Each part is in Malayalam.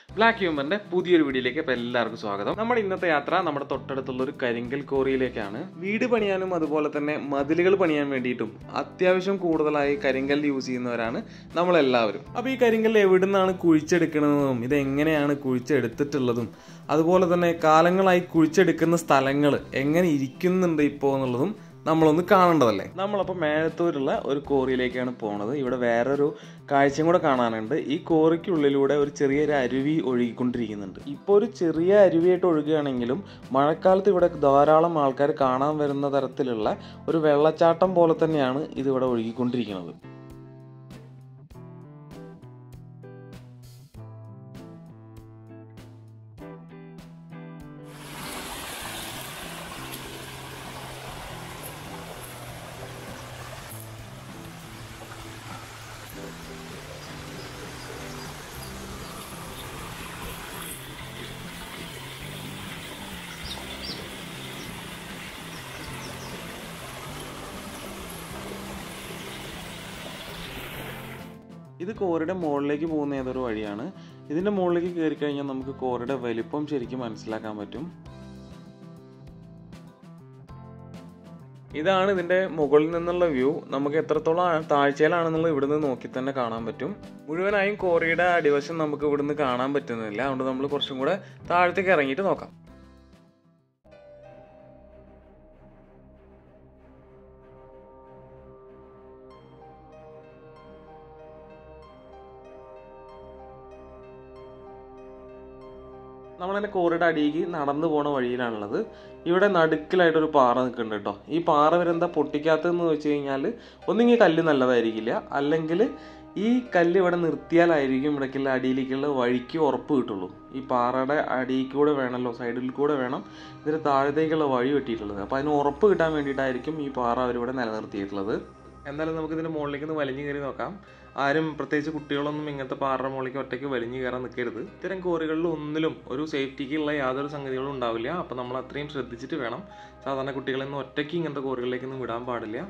ബ്ലാക്ക് ഹ്യൂമറിന്റെ പുതിയൊരു വീഡിയോയിലേക്ക് ഇപ്പൊ എല്ലാവർക്കും സ്വാഗതം നമ്മുടെ ഇന്നത്തെ യാത്ര നമ്മുടെ തൊട്ടടുത്തുള്ള ഒരു കരിങ്കൽ കോറിയിലേക്കാണ് വീട് പണിയാനും അതുപോലെ തന്നെ മതിലുകൾ പണിയാൻ വേണ്ടിയിട്ടും അത്യാവശ്യം കൂടുതലായി കരിങ്കൽ യൂസ് ചെയ്യുന്നവരാണ് നമ്മളെല്ലാവരും അപ്പോൾ ഈ കരിങ്കൽ എവിടെ നിന്നാണ് കുഴിച്ചെടുക്കുന്നതും ഇത് എങ്ങനെയാണ് കുഴിച്ചെടുത്തിട്ടുള്ളതും അതുപോലെ തന്നെ കാലങ്ങളായി കുഴിച്ചെടുക്കുന്ന സ്ഥലങ്ങൾ എങ്ങനെ ഇരിക്കുന്നുണ്ട് ഇപ്പോൾ എന്നുള്ളതും നമ്മളൊന്ന് കാണേണ്ടതല്ലേ നമ്മളപ്പോൾ മേഴത്തൂരുള്ള ഒരു കോറിയിലേക്കാണ് പോണത് ഇവിടെ വേറൊരു കാഴ്ചയും കൂടെ കാണാനുണ്ട് ഈ കോറിക്കുള്ളിലൂടെ ഒരു ചെറിയൊരു അരുവി ഒഴുകിക്കൊണ്ടിരിക്കുന്നുണ്ട് ഇപ്പോൾ ഒരു ചെറിയ അരുവിയായിട്ട് ഒഴുകുകയാണെങ്കിലും മഴക്കാലത്ത് ഇവിടെ ധാരാളം ആൾക്കാർ കാണാൻ വരുന്ന തരത്തിലുള്ള ഒരു വെള്ളച്ചാട്ടം പോലെ തന്നെയാണ് ഇതിവിടെ ഒഴുകിക്കൊണ്ടിരിക്കുന്നത് ഇത് കോറിയുടെ മുകളിലേക്ക് പോകുന്ന ഏതൊരു വഴിയാണ് ഇതിൻ്റെ മുകളിലേക്ക് കയറി കഴിഞ്ഞാൽ നമുക്ക് കോറിയുടെ വലിപ്പം ശരിക്കും മനസ്സിലാക്കാൻ പറ്റും ഇതാണ് ഇതിന്റെ മുകളിൽ നിന്നുള്ള വ്യൂ നമുക്ക് എത്രത്തോളം ആ- താഴ്ചയിലാണെന്നുള്ളത് ഇവിടുന്ന് നോക്കി തന്നെ കാണാൻ പറ്റും മുഴുവനായും കോറിയുടെ അടിവശം നമുക്ക് ഇവിടുന്ന് കാണാൻ പറ്റുന്നില്ല അതുകൊണ്ട് നമ്മൾ കുറച്ചും കൂടെ താഴത്തേക്ക് ഇറങ്ങിയിട്ട് നോക്കാം നമ്മളതിൻ്റെ കോറിയുടെ അടിയിലേക്ക് നടന്നു പോണ വഴിയിലാണുള്ളത് ഇവിടെ നടുക്കിലായിട്ടൊരു പാറ നിൽക്കുന്നുണ്ട് കേട്ടോ ഈ പാറ വരെന്താ പൊട്ടിക്കാത്തതെന്ന് വെച്ച് കഴിഞ്ഞാൽ ഒന്നെങ്കിൽ കല്ല് നല്ലതായിരിക്കില്ല അല്ലെങ്കിൽ ഈ കല്ല് ഇവിടെ നിർത്തിയാലായിരിക്കും ഇവിടേക്കുള്ള അടിയിലേക്കുള്ള വഴിക്ക് ഉറപ്പ് കിട്ടുള്ളൂ ഈ പാറയുടെ അടിയിൽ കൂടെ വേണമല്ലോ സൈഡിൽ കൂടെ വേണം ഇതിന് താഴത്തേക്കുള്ള വഴി വെട്ടിയിട്ടുള്ളത് അപ്പോൾ അതിന് ഉറപ്പ് കിട്ടാൻ വേണ്ടിയിട്ടായിരിക്കും ഈ പാറ അവരിവിടെ നിലനിർത്തിയിട്ടുള്ളത് എന്തായാലും നമുക്ക് ഇതിന്റെ മുകളിലേക്ക് ഒന്ന് വലിഞ്ഞു കയറി നോക്കാം ആരും പ്രത്യേകിച്ച് കുട്ടികളൊന്നും ഇങ്ങനത്തെ പാറ മുകളിലേക്ക് ഒറ്റയ്ക്ക് വലിഞ്ഞു കയറാൻ നിൽക്കരുത് ഇത്തരം കോറികളിൽ ഒന്നിലും ഒരു സേഫ്റ്റിക്കുള്ള യാതൊരു സംഗതികളും ഉണ്ടാവില്ല അപ്പം നമ്മൾ അത്രയും ശ്രദ്ധിച്ചിട്ട് വേണം സാധാരണ കുട്ടികളെ ഒന്നും ഒറ്റയ്ക്ക് ഇങ്ങനത്തെ കോറികളിലേക്കൊന്നും വിടാൻ പാടില്ല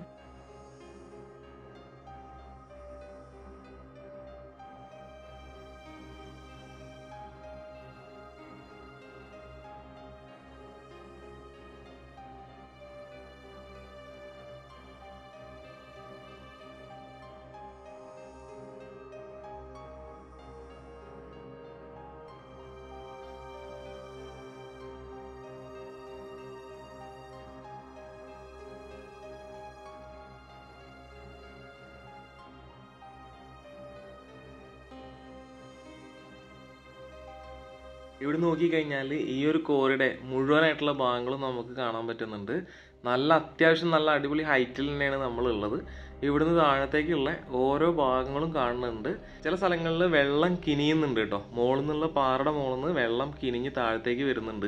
ഇവിടെ നോക്കിക്കഴിഞ്ഞാൽ ഈ ഒരു കോറിയുടെ മുഴുവനായിട്ടുള്ള ഭാഗങ്ങളും നമുക്ക് കാണാൻ പറ്റുന്നുണ്ട് നല്ല അത്യാവശ്യം നല്ല അടിപൊളി ഹൈറ്റിൽ തന്നെയാണ് നമ്മളുള്ളത് ഇവിടുന്ന് താഴത്തേക്കുള്ള ഓരോ ഭാഗങ്ങളും കാണുന്നുണ്ട് ചില സ്ഥലങ്ങളിൽ വെള്ളം കിനിയുന്നുണ്ട് കേട്ടോ മുകളിൽ നിന്നുള്ള പാറയുടെ മുകളിൽ നിന്ന് വെള്ളം കിനിഞ്ഞ് താഴത്തേക്ക് വരുന്നുണ്ട്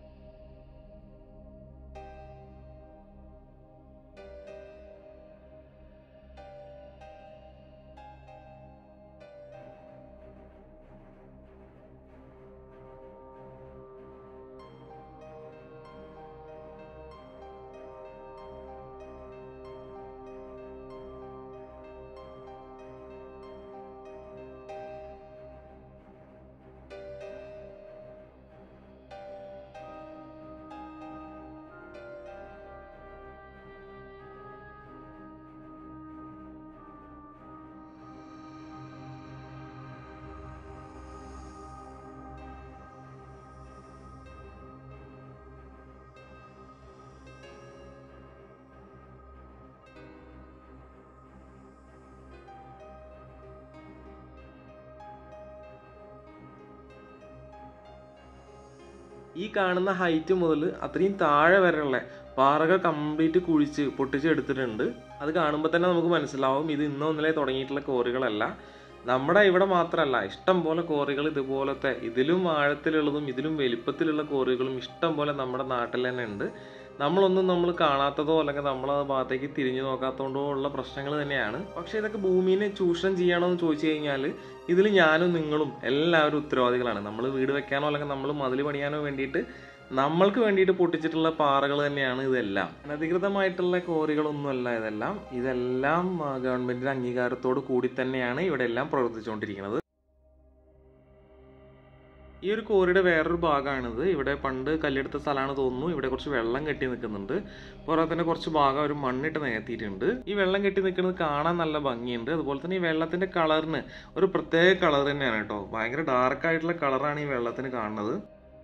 ഈ കാണുന്ന ഹൈറ്റ് മുതൽ അത്രയും താഴെ വരെയുള്ള പാറകൾ കംപ്ലീറ്റ് കുഴിച്ച് പൊട്ടിച്ചെടുത്തിട്ടുണ്ട് അത് കാണുമ്പോൾ തന്നെ നമുക്ക് മനസ്സിലാവും ഇത് ഇന്നോ ഇന്നലെ തുടങ്ങിയിട്ടുള്ള കോറികളല്ല നമ്മുടെ ഇവിടെ മാത്രമല്ല ഇഷ്ടം പോലെ കോറികൾ ഇതുപോലത്തെ ഇതിലും ആഴത്തിലുള്ളതും ഇതിലും വലിപ്പത്തിലുള്ള കോറികളും ഇഷ്ടം പോലെ നമ്മുടെ നാട്ടിൽ തന്നെ ഉണ്ട് നമ്മളൊന്നും നമ്മൾ കാണാത്തതോ അല്ലെങ്കിൽ നമ്മൾ ആ ഭാഗത്തേക്ക് തിരിഞ്ഞു നോക്കാത്തതുകൊണ്ടോ ഉള്ള പ്രശ്നങ്ങൾ തന്നെയാണ് പക്ഷെ ഇതൊക്കെ ഭൂമിനെ ചൂഷണം ചെയ്യണോ എന്ന് ചോദിച്ചു കഴിഞ്ഞാൽ ഇതിൽ ഞാനും നിങ്ങളും എല്ലാവരും ഉത്തരവാദികളാണ് നമ്മൾ വീട് വെക്കാനോ അല്ലെങ്കിൽ നമ്മൾ മതിൽ പണിയാനോ വേണ്ടിയിട്ട് നമ്മൾക്ക് വേണ്ടിയിട്ട് പൊട്ടിച്ചിട്ടുള്ള പാറകൾ തന്നെയാണ് ഇതെല്ലാം അനധികൃതമായിട്ടുള്ള കോറികളൊന്നുമല്ല ഇതെല്ലാം ഇതെല്ലാം ആ, ഗവൺമെന്റിന്റെ അംഗീകാരത്തോട് കൂടി തന്നെയാണ് ഇവിടെ എല്ലാം പ്രവർത്തിച്ചുകൊണ്ടിരിക്കുന്നത് ഈ ഒരു കോറിയുടെ വേറൊരു ഭാഗമാണിത് ഇവിടെ പണ്ട് കല്ലെടുത്ത സ്ഥലമാണ് തോന്നുന്നു ഇവിടെ കുറച്ച് വെള്ളം കെട്ടി നിൽക്കുന്നുണ്ട് പുറമെ തന്നെ കുറച്ച് ഭാഗം ഒരു മണ്ണിട്ട് നികത്തിയിട്ടുണ്ട് ഈ വെള്ളം കെട്ടി നിൽക്കുന്നത് കാണാൻ നല്ല ഭംഗിയുണ്ട് അതുപോലെ തന്നെ ഈ വെള്ളത്തിന്റെ കളറിന് ഒരു പ്രത്യേക കളർ തന്നെയാണ് കേട്ടോ ഭയങ്കര ഡാർക്ക് ആയിട്ടുള്ള കളറാണ് ഈ വെള്ളത്തിന് കാണുന്നത്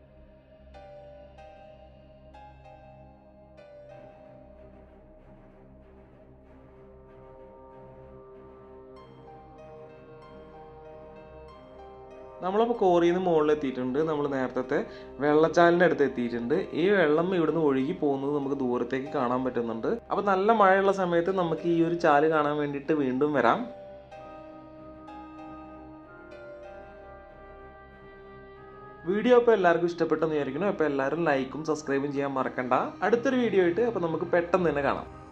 നമ്മളപ്പോൾ കോറിയിൽ നിന്ന് മുകളിൽ എത്തിയിട്ടുണ്ട് നമ്മൾ നേരത്തെ വെള്ളച്ചാലിൻ്റെ അടുത്ത് എത്തിയിട്ടുണ്ട് ഈ വെള്ളം ഇവിടുന്ന് ഒഴുകി പോകുന്നത് നമുക്ക് ദൂരത്തേക്ക് കാണാൻ പറ്റുന്നുണ്ട് അപ്പോൾ നല്ല മഴയുള്ള സമയത്ത് നമുക്ക് ഈ ഒരു ചാല് കാണാൻ വേണ്ടിയിട്ട് വീണ്ടും വരാം വീഡിയോ അപ്പോൾ എല്ലാവർക്കും ഇഷ്ടപ്പെട്ടെന്ന് വിചാരിക്കുന്നു അപ്പോൾ എല്ലാവരും ലൈക്കും സബ്സ്ക്രൈബും ചെയ്യാൻ മറക്കണ്ട അടുത്തൊരു വീഡിയോ ആയിട്ട് അപ്പോൾ നമുക്ക് പെട്ടെന്ന് തന്നെ കാണാം